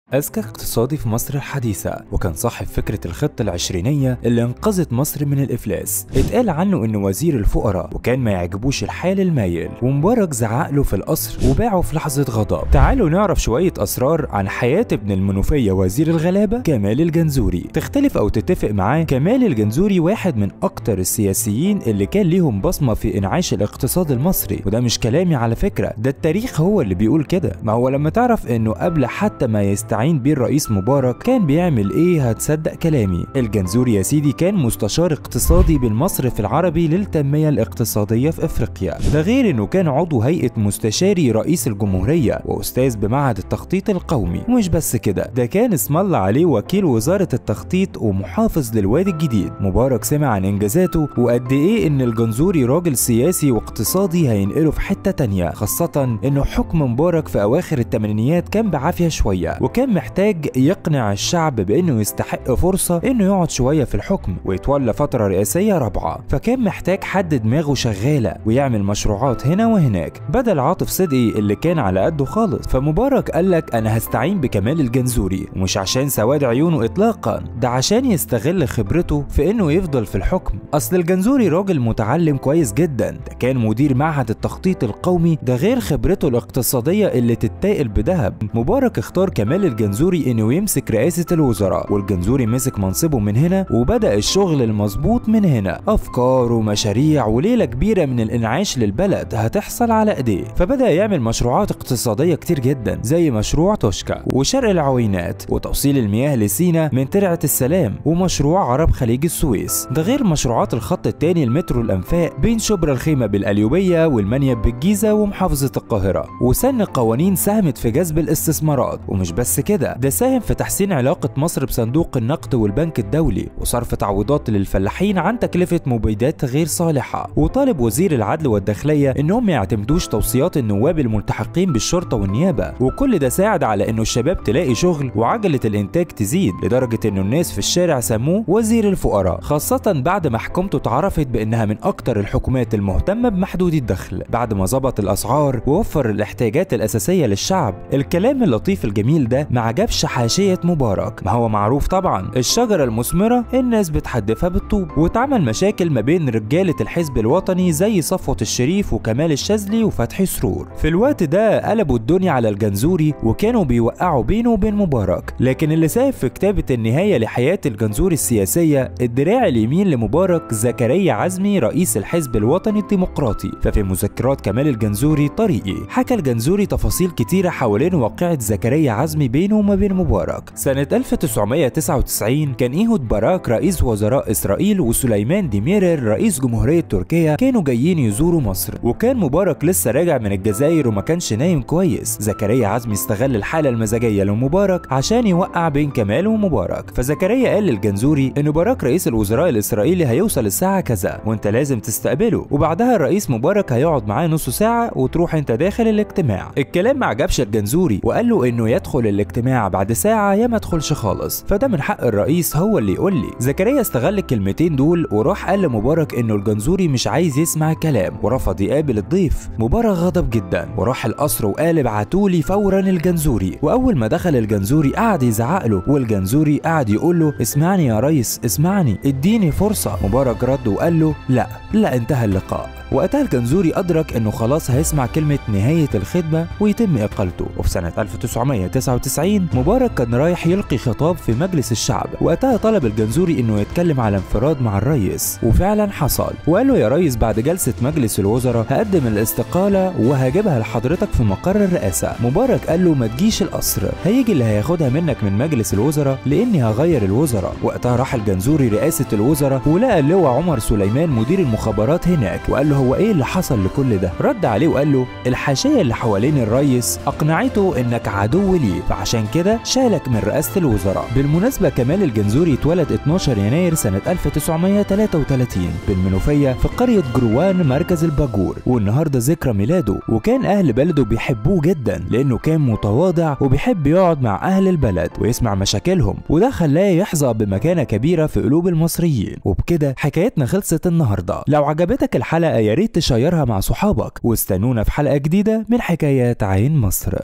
أذكى اقتصادي في مصر الحديثة وكان صاحب فكرة الخطة العشرينية اللي انقذت مصر من الإفلاس اتقال عنه إنه وزير الفقراء وكان ما يعجبوش الحال المايل ومبارك زعق له في القصر وباعه في لحظة غضب تعالوا نعرف شوية أسرار عن حياة ابن المنوفية وزير الغلابة كمال الجنزوري تختلف أو تتفق معاه كمال الجنزوري واحد من أكتر السياسيين اللي كان ليهم بصمة في إنعاش الاقتصاد المصري وده مش كلامي على فكرة ده التاريخ هو اللي بيقول كده ما هو لما تعرف إنه قبل حتى ما يست استعين بيه الرئيس مبارك كان بيعمل ايه هتصدق كلامي الجنزوري يا سيدي كان مستشار اقتصادي بالمصرف العربي للتنمية الاقتصادية في افريقيا ده غير انه كان عضو هيئة مستشاري رئيس الجمهورية واستاذ بمعهد التخطيط القومي ومش بس كده ده كان اسم الله عليه وكيل وزارة التخطيط ومحافظ للوادي الجديد مبارك سمع عن انجازاته وقد ايه ان الجنزوري راجل سياسي واقتصادي هينقله في حتة تانية خاصة انه حكم مبارك في اواخر الثمانينيات كان بعافية شوية وكان كان محتاج يقنع الشعب بانه يستحق فرصه انه يقعد شويه في الحكم ويتولى فتره رئاسيه رابعه فكان محتاج حد دماغه شغاله ويعمل مشروعات هنا وهناك بدل عاطف صدقي اللي كان على قده خالص فمبارك قال لك انا هستعين بكمال الجنزوري ومش عشان سواد عيونه اطلاقا ده عشان يستغل خبرته في انه يفضل في الحكم اصل الجنزوري راجل متعلم كويس جدا ده كان مدير معهد التخطيط القومي ده غير خبرته الاقتصاديه اللي تتاقل بذهب مبارك اختار كمال الجنزوري انه يمسك رئاسة الوزراء والجنزوري مسك منصبه من هنا وبدأ الشغل المظبوط من هنا افكار ومشاريع وليلة كبيرة من الانعاش للبلد هتحصل على ايديه فبدأ يعمل مشروعات اقتصادية كتير جدا زي مشروع توشكا وشرق العوينات وتوصيل المياه لسينا من ترعة السلام ومشروع عرب خليج السويس ده غير مشروعات الخط الثاني المترو الانفاق بين شبرا الخيمة بالقليوبية والمنيب بالجيزة ومحافظة القاهرة وسن قوانين ساهمت في جذب الاستثمارات ومش بس كده ده ساهم في تحسين علاقة مصر بصندوق النقد والبنك الدولي وصرف تعويضات للفلاحين عن تكلفة مبيدات غير صالحة وطالب وزير العدل والداخلية انهم ما يعتمدوش توصيات النواب الملتحقين بالشرطة والنيابة وكل ده ساعد على انه الشباب تلاقي شغل وعجلة الانتاج تزيد لدرجة انه الناس في الشارع سموه وزير الفقراء خاصة بعد ما حكومته اتعرفت بانها من اكتر الحكومات المهتمة بمحدود الدخل بعد ما ظبط الاسعار ووفر الاحتياجات الاساسية للشعب الكلام اللطيف الجميل ده ما عجبش حاشية مبارك ما هو معروف طبعا الشجرة المثمرة الناس بتحدفها بالطوب واتعمل مشاكل ما بين رجالة الحزب الوطني زي صفوة الشريف وكمال الشاذلي وفتحي سرور في الوقت ده قلبوا الدنيا على الجنزوري وكانوا بيوقعوا بينه وبين مبارك لكن اللي ساهم في كتابة النهاية لحياة الجنزوري السياسية الدراع اليمين لمبارك زكريا عزمي رئيس الحزب الوطني الديمقراطي ففي مذكرات كمال الجنزوري طريقي حكى الجنزوري تفاصيل كتيرة حوالين واقعة زكريا عزمي بينه وما بين مبارك سنة 1999 كان إيهود باراك رئيس وزراء إسرائيل وسليمان ديميرر رئيس جمهورية تركيا كانوا جايين يزوروا مصر وكان مبارك لسه راجع من الجزائر وما كانش نايم كويس زكريا عزمي استغل الحالة المزاجية لمبارك عشان يوقع بين كمال ومبارك فزكريا قال للجنزوري إن باراك رئيس الوزراء الإسرائيلي هيوصل الساعة كذا وأنت لازم تستقبله وبعدها الرئيس مبارك هيقعد معاه نص ساعة وتروح أنت داخل الاجتماع الكلام ما عجبش الجنزوري وقال له إنه يدخل الاجتماع بعد ساعة يا ما ادخلش خالص فده من حق الرئيس هو اللي يقول لي زكريا استغل الكلمتين دول وراح قال لمبارك انه الجنزوري مش عايز يسمع الكلام ورفض يقابل الضيف مبارك غضب جدا وراح القصر وقال ابعتولي فورا الجنزوري واول ما دخل الجنزوري قعد يزعق له والجنزوري قعد يقول له اسمعني يا ريس اسمعني اديني فرصة مبارك رد وقال له لا لا انتهى اللقاء وقتها الجنزوري أدرك إنه خلاص هيسمع كلمة نهاية الخدمة ويتم إقالته وفي سنة 1999 مبارك كان رايح يلقي خطاب في مجلس الشعب وقتها طلب الجنزوري إنه يتكلم على انفراد مع الرئيس وفعلا حصل وقال له يا ريس بعد جلسة مجلس الوزراء هقدم الاستقالة وهجيبها لحضرتك في مقر الرئاسة مبارك قال له ما تجيش القصر هيجي اللي هياخدها منك من مجلس الوزراء لإني هغير الوزراء وقتها راح الجنزوري رئاسة الوزراء ولقى اللواء عمر سليمان مدير المخابرات هناك وقال له هو ايه اللي حصل لكل ده رد عليه وقال له الحاشيه اللي حوالين الريس اقنعته انك عدو ليه فعشان كده شالك من رئاسه الوزراء بالمناسبه كمال الجنزوري اتولد 12 يناير سنه 1933 بالمنوفيه في قريه جروان مركز الباجور والنهارده ذكرى ميلاده وكان اهل بلده بيحبوه جدا لانه كان متواضع وبيحب يقعد مع اهل البلد ويسمع مشاكلهم وده خلاه يحظى بمكانه كبيره في قلوب المصريين وبكده حكايتنا خلصت النهارده لو عجبتك الحلقه يا ريت تشيرها مع صحابك واستنونا في حلقة جديدة من حكايات عين مصر